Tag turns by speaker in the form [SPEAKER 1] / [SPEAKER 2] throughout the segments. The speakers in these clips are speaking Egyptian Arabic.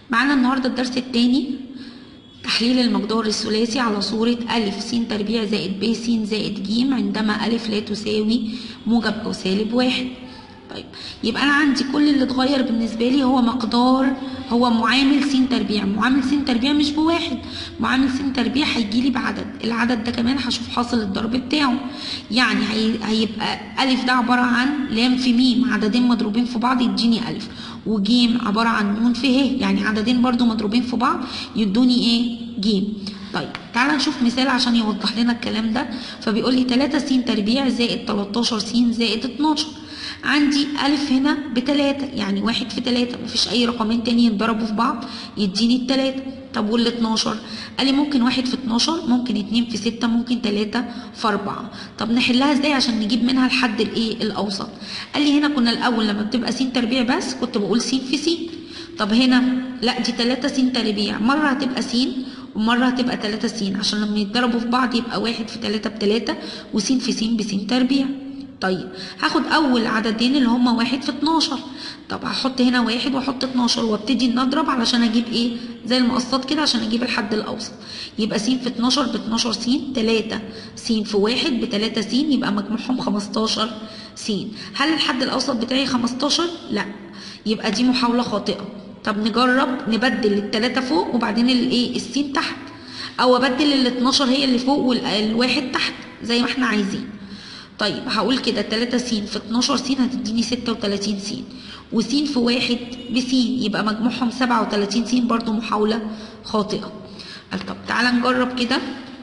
[SPEAKER 1] معانا النهاردة الدرس التاني تحليل المقدار الثلاثي على صورة ألف س تربيع زائد ب س زائد ج عندما ألف لا تساوي موجب أو سالب واحد طيب يبقى أنا عندي كل اللي اتغير بالنسبة لي هو مقدار هو معامل س تربيع معامل س تربيع مش بواحد معامل س تربيع هيجي لي بعدد العدد ده كمان هشوف حاصل الضرب بتاعه يعني هي... هيبقى ألف ده عبارة عن لام في ميم عددين مضروبين في بعض يديني ألف وجيم عبارة عن نون في ه يعني عددين برضو مضروبين في بعض يدوني ايه جيم طيب تعالى نشوف مثال عشان يوضح لنا الكلام ده فبيقول لي 3 س تربيع زائد 13 س زائد 12 عندي ألف هنا بتلاتة يعني واحد في تلاتة مفيش أي رقمين تاني يتضربوا في بعض يديني التلاتة طب وال 12 قال لي ممكن واحد في 12 ممكن اتنين في ستة ممكن تلاتة في أربعة طب نحلها ازاي عشان نجيب منها الحد الايه الأوسط قال لي هنا كنا الأول لما بتبقى س تربيع بس كنت بقول س في س طب هنا لا دي تلاتة س تربيع مرة هتبقى س ومرة هتبقى تلاتة س عشان لما يتضربوا في بعض يبقى واحد في تلاتة بتلاتة وس في س بس تربيع طيب هاخد اول عددين اللي هما واحد في 12 طب هحط هنا واحد واحط 12 وابتدي نضرب علشان اجيب ايه زي المقصات كده عشان اجيب الحد الاوسط يبقى س في 12 ب 12 س 3 س في 1 ب 3 س يبقى مجموعهم 15 س هل الحد الاوسط بتاعي 15 لا يبقى دي محاولة خاطئة طب نجرب نبدل التلاتة فوق وبعدين الايه السين تحت او ابدل ال 12 هي اللي فوق والواحد تحت زي ما احنا عايزين طيب هقول كده 3 س في 12 س هتديني 36 س وس في واحد بس يبقى مجموعهم 37 س برضو محاولة خاطئة قال طب تعالى نجرب كده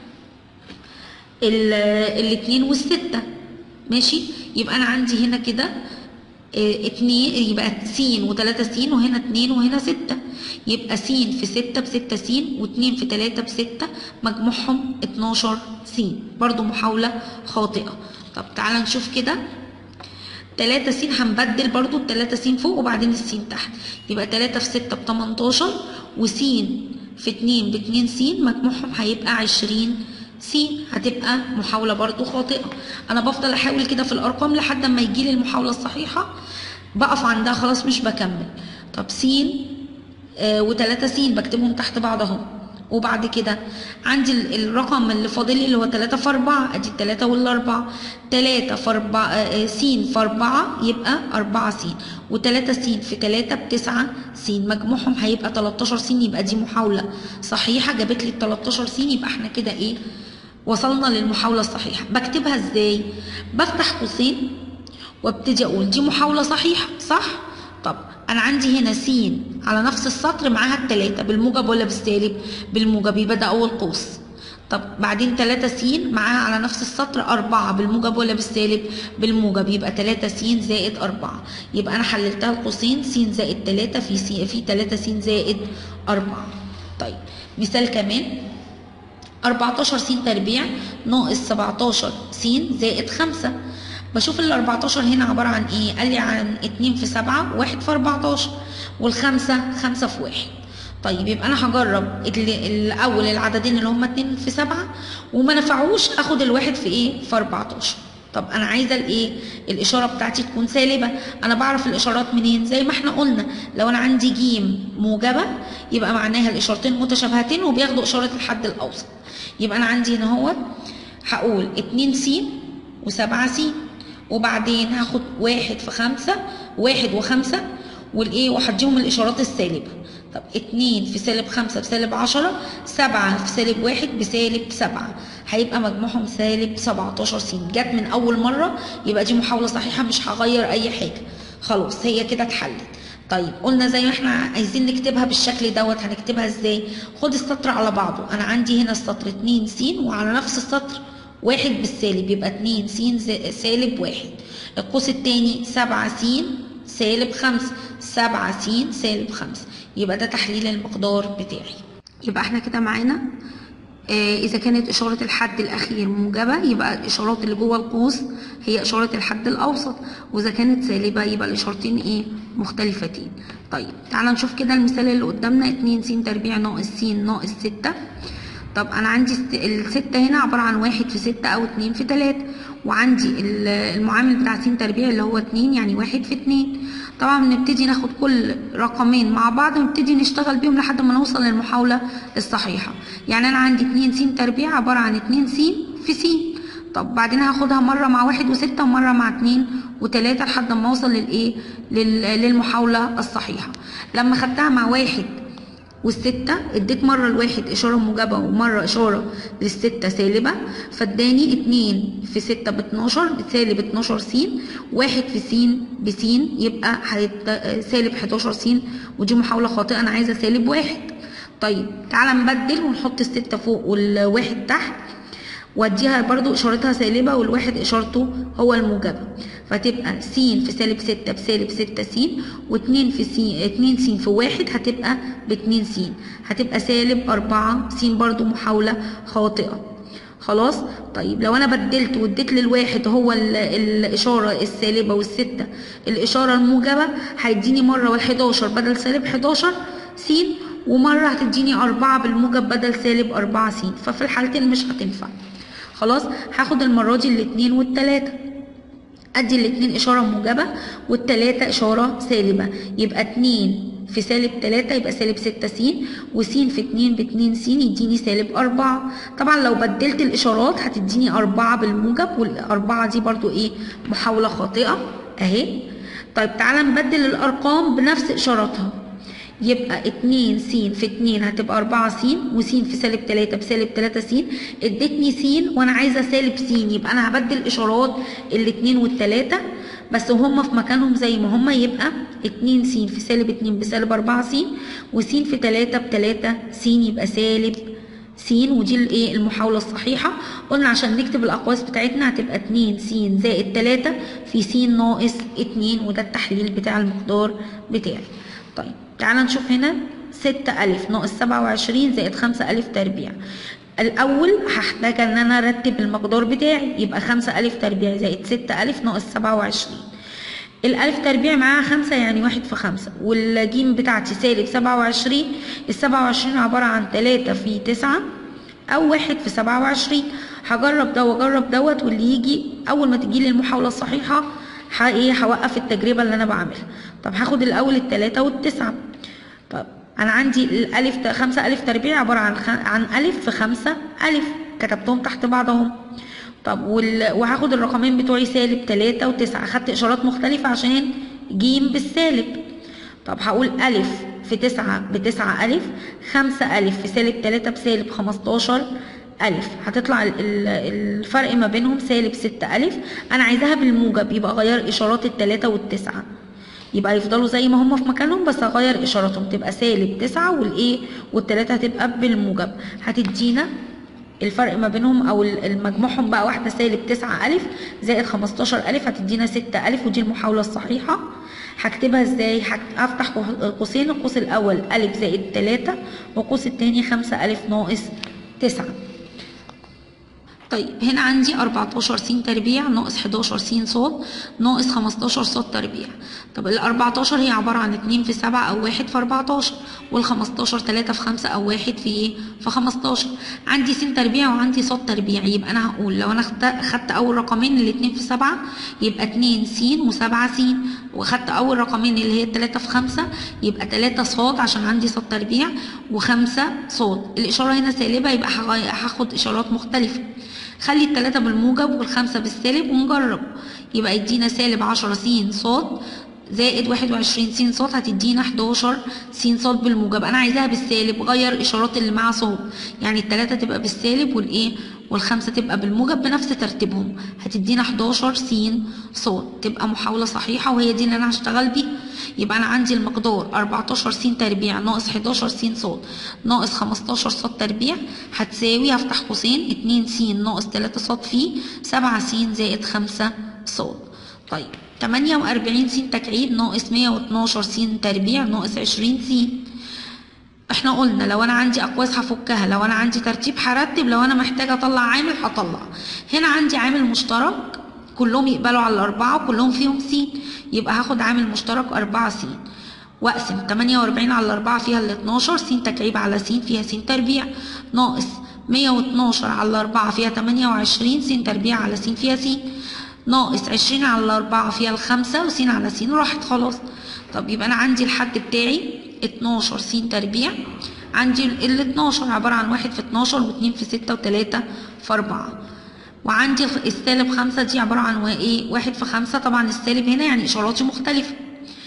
[SPEAKER 1] الاتنين والستة ماشي يبقى انا عندي هنا كده اه اتنين يبقى س وتلاتة س وهنا اتنين وهنا ستة يبقى س في ستة بستة س واتنين في تلاتة بستة مجموعهم اتناشر س برضو محاولة خاطئة طب تعالى نشوف كده تلاتة س هنبدل برضو التلاتة س فوق وبعدين السين تحت يبقى تلاتة في ستة بتمنتاشر وس في اتنين باتنين س مجموعهم هيبقى عشرين س هتبقى محاولة برضو خاطئة أنا بفضل أحاول كده في الأرقام لحد ما يجيلي المحاولة الصحيحة بقف عندها خلاص مش بكمل طب س آه وتلاتة س بكتبهم تحت بعض اهو وبعد كده عندي الرقم اللي فاضل لي اللي هو 3 في 4 ادي 3 والاربعة 3 في 4 س في 4 يبقى 4 س و3 س في 3 ب 9 س مجموعهم هيبقى 13 س يبقى دي محاولة صحيحة جابت لي ال 13 س يبقى احنا كده ايه وصلنا للمحاولة الصحيحة بكتبها ازاي بفتح قوسين وابتدي اقول دي محاولة صحيحة صح طب انا عندي هنا س على نفس السطر معاها التلاتة بالموجب ولا بالسالب بالموجب يبقى ده اول قوس طب بعدين تلاتة س معاها على نفس السطر أربعة بالموجب ولا بالسالب بالموجب يبقى تلاتة س زائد أربعة يبقى أنا حللتها القوسين س زائد تلاتة في س في تلاتة س زائد أربعة طيب مثال كمان 14 س تربيع ناقص 17 س زائد 5 بشوف ال 14 هنا عبارة عن ايه؟ قال لي عن 2 في 7 1 في 14 والخمسة 5 في 1 طيب يبقى انا هجرب الاول العددين اللي هم 2 في 7 وما نفعوش اخد الواحد في ايه؟ في 14 طب انا عايزه الايه الاشاره بتاعتي تكون سالبه انا بعرف الاشارات منين زي ما احنا قلنا لو انا عندي جيم موجبه يبقى معناها الاشارتين متشابهتين وبياخدوا اشاره الحد الاوسط يبقى انا عندي هنا هو هقول 2 س و7 س وبعدين هاخد واحد في خمسة واحد وخمسة والايه وهديهم الاشارات السالبة طب اتنين في سالب خمسة بسالب عشرة سبعة في سالب واحد بسالب سبعة هيبقى مجموعهم سالب سبعتاشر س جت من أول مرة يبقى دي محاولة صحيحة مش هغير أي حاجة خلاص هي كده اتحلت طيب قلنا زي ما احنا عايزين نكتبها بالشكل دوت هنكتبها ازاي خد السطر على بعضه انا عندي هنا السطر اتنين س وعلى نفس السطر واحد بالسالب يبقى اتنين س سالب واحد القوس التاني سبعة س سالب خمسة سبعة س سالب خمسة يبقى ده تحليل المقدار بتاعي يبقى احنا كده معانا آه إذا كانت إشارة الحد الأخير موجبة يبقى الإشارات اللي جوه القوس هي إشارة الحد الأوسط وإذا كانت سالبة يبقى الإشارتين إيه مختلفتين طيب تعالى نشوف كده المثال اللي قدامنا 2 س تربيع ناقص س ناقص 6 طب انا عندي الستة هنا عبارة عن واحد في ستة او اتنين في تلاتة وعندي المعامل بتاع س تربيع اللي هو اتنين يعني واحد في اتنين طبعا بنبتدي ناخد كل رقمين مع بعض ونبتدي نشتغل بيهم لحد ما نوصل للمحاولة الصحيحة يعني أنا عندي 2 س تربيع عبارة عن 2 س في س طب بعدين هاخدها مرة مع واحد وستة ومرة مع اتنين وتلاتة لحد ما اوصل للايه لل- للمحاولة الصحيحة لما خدتها مع واحد والستة اديت مرة الواحد إشارة موجبة ومرة إشارة للستة سالبة فاداني اتنين في ستة باتناشر بسالب اتناشر س واحد في س بس يبقى هيت- سالب حداشر س ودي محاولة خاطئة أنا عايزة سالب واحد طيب تعالى نبدل ونحط الستة فوق والواحد تحت واديها برضو اشارتها سالبة والواحد اشارته هو الموجبة فتبقى س في سالب ستة بسالب ستة س واتنين في س اتنين س في واحد هتبقى باتنين س هتبقى سالب أربعة س برضو محاولة خاطئة خلاص طيب لو انا بدلت واديت للواحد هو ال- الاشاره السالبه والسته الاشاره الموجبه هيديني مره وال11 بدل سالب 11 س ومره هتديني أربعة بالموجب بدل سالب أربعة س ففي الحالتين مش هتنفع خلاص هاخد المره دي الاتنين والتلاته ادي الاتنين اشاره موجبه والتلاته اشاره سالبه يبقى اتنين في سالب تلاتة يبقى سالب ستة س وس في اتنين باتنين س يديني سالب أربعة طبعا لو بدلت الإشارات هتديني أربعة بالموجب والأربعة دي برضو إيه محاولة خاطئة أهي طيب تعالى نبدل الأرقام بنفس إشاراتها يبقى اتنين س في اتنين هتبقى أربعة س وس في سالب تلاتة بسالب تلاتة س ادتني س وأنا عايزة سالب س يبقى أنا هبدل إشارات الاتنين والتلاتة بس وهم في مكانهم زي ما هم يبقى اتنين س في سالب اتنين بسالب أربعة س وس في تلاتة بتلاتة س يبقى سالب س ودي الايه المحاولة الصحيحة قلنا عشان نكتب الأقواس بتاعتنا هتبقى 2 س زائد 3 في س ناقص 2 وده التحليل بتاع المقدار بتاعي طيب تعالى نشوف هنا 6 ألف ناقص 27 زائد 5 ألف تربيع الأول هحتاج إن أنا أرتب المقدار بتاعي يبقى 5 ألف تربيع زائد 6 ألف ناقص 27 الألف تربيع معاها خمسة يعني واحد في خمسة والجيم بتاعتي سالب سبعة وعشرين السبعة وعشرين عبارة عن تلاتة في تسعة أو واحد في سبعة وعشرين هجرب ده وأجرب دوت واللي يجي أول ما تجيلي المحاولة الصحيحة ه- إيه هوقف التجربة اللي أنا بعملها طب هاخد الأول التلاتة والتسعة طب أنا عندي الألف خمسة ألف تربيع عبارة عن خ... عن ألف في خمسة ألف كتبتهم تحت بعضهم طب وال... وهاخد الرقمين بتوعي سالب تلاتة وتسعة خدت إشارات مختلفة عشان جيم بالسالب طب هقول ألف في تسعة بتسعة ألف خمسة ألف في سالب تلاتة بسالب خمستاشر ألف هتطلع ال- ال- الفرق ما بينهم سالب ستة ألف أنا عايزاها بالموجب يبقى أغير إشارات التلاتة والتسعة يبقى يفضلوا زي ما هم في مكانهم بس اغير اشاراتهم تبقى سالب تسعة والايه والتلاتة هتبقى بالموجب هتدينا الفرق ما بينهم او المجموعهم بقى واحدة سالب تسعة ألف زائد خمستاشر ألف هتدينا ستة ألف ودي المحاولة الصحيحة هكتبها ازاي هك- هفتح قوسين القوس الأول ألف زائد تلاتة والقوس التاني خمسة ألف ناقص تسعة طيب هنا عندي 14 س تربيع ناقص 11 س صاد ناقص 15 صاد تربيع طب ال 14 هي عبارة عن 2 في 7 أو 1 في 14 وال 15 3 في 5 أو 1 في إيه؟ في 15 عندي س تربيع وعندي صاد تربيع يبقى أنا هقول لو أنا خدت خدت أول رقمين ال 2 في 7 يبقى 2 س و7 س وخدت أول رقمين اللي هي 3 في 5 يبقى 3 صاد عشان عندي صاد تربيع و5 صاد الإشارة هنا سالبة يبقى هغي- هاخد إشارات مختلفة خلي التلاتة بالموجب والخمسة بالسالب ونجرب يبقى يدينا سالب عشرة س صاد زائد واحد وعشرين س صاد هتدينا حداشر س صاد بالموجب أنا عايزاها بالسالب غير إشارات اللي مع صاد يعني التلاتة تبقى بالسالب والإيه والخمسة تبقى بالموجب بنفس ترتيبهم هتدينا 11 س صاد تبقى محاولة صحيحة وهي دي اللي أنا هشتغل بيها يبقى أنا عندي المقدار 14 س تربيع ناقص 11 س صاد ناقص 15 صاد تربيع هتساوي هفتح قوسين 2 س ناقص 3 صاد في 7 س زائد 5 صاد طيب 48 س تكعيب ناقص 112 س تربيع ناقص 20 س احنا قلنا لو انا عندي اقواس هفكها لو انا عندي ترتيب هرتب لو انا محتاجه اطلع عامل هطلع هنا عندي عامل مشترك كلهم يقبلوا على الاربعه وكلهم فيهم س يبقى هاخد عامل مشترك 4 س واقسم 48 على 4 فيها ال 12 س تكعيب على س فيها س تربيع ناقص 112 على 4 فيها 28 س تربيع على س فيها س ناقص عشرين على الأربعة فيها الخمسة وس على س راحت خلاص طب يبقى أنا عندي الحد بتاعي اتناشر س تربيع عندي ال 12 عبارة عن واحد في 12 واتنين في ستة وتلاتة في أربعة وعندي السالب خمسة دي عبارة عن ايه واحد في خمسة طبعا السالب هنا يعني إشاراتي مختلفة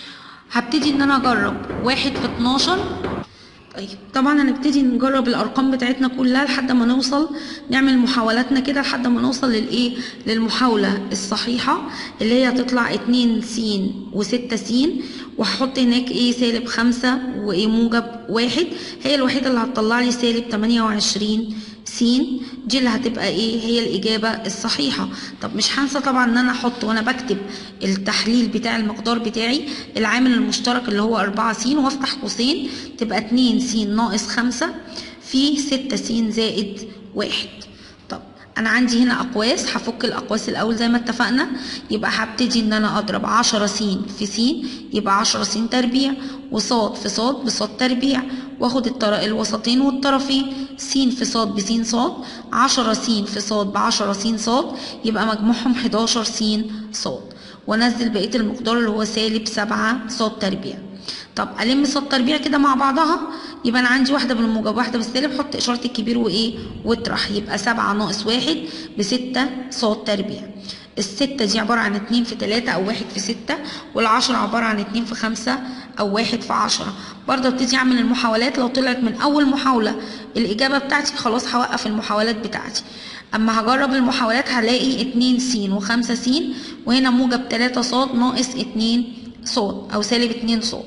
[SPEAKER 1] هبتدي إن أنا أجرب واحد في 12 طيب طبعا هنبتدي نجرب الارقام بتاعتنا كلها لحد ما نوصل نعمل محاولاتنا كده لحد ما نوصل للايه للمحاوله الصحيحه اللي هي هتطلع 2 س و6 س وهحط هناك ايه سالب 5 وايه موجب واحد هي الوحيده اللي هتطلع لي سالب 28 س دي اللي هتبقى ايه هي الاجابه الصحيحه طب مش هنسى طبعا ان انا احط وانا بكتب التحليل بتاع المقدار بتاعي العامل المشترك اللي هو 4 س وافتح قوسين تبقى 2 س ناقص 5 في 6 س زائد 1 طب انا عندي هنا اقواس هفك الاقواس الاول زي ما اتفقنا يبقى هبتدي ان انا اضرب 10 س في س يبقى 10 س تربيع وصاد في صاد بصاد تربيع واخد الطر... الوسطين والطرفين س في صاد بس صاد 10 س في صاد ب 10 س صاد يبقى مجموعهم 11 س صاد وانزل بقيه المقدار اللي هو سالب 7 صاد تربيع طب الم صاد تربيع كده مع بعضها يبقى انا عندي واحده بالموجب واحده بالسالب حط اشاره الكبير وايه واطرح يبقى 7 ناقص 1 ب 6 صاد تربيع الستة دي عبارة عن اتنين في تلاتة أو واحد في ستة والعشرة عبارة عن اتنين في خمسة أو واحد في عشرة برضه ابتدي أعمل المحاولات لو طلعت من أول محاولة الإجابة بتاعتي خلاص هوقف المحاولات بتاعتي أما هجرب المحاولات هلاقي اتنين س وخمسة س وهنا موجب تلاتة صاد ناقص اتنين صاد أو سالب اتنين صاد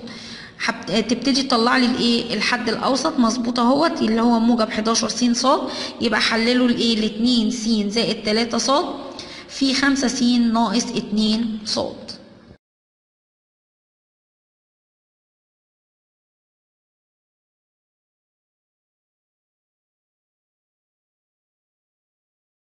[SPEAKER 1] تبتدي تطلع لي الايه الحد الاوسط مظبوط اهوت اللي هو موجب 11 س صاد يبقى حلله الايه ل 2 س زائد 3 صاد في 5 س ناقص 2 صاد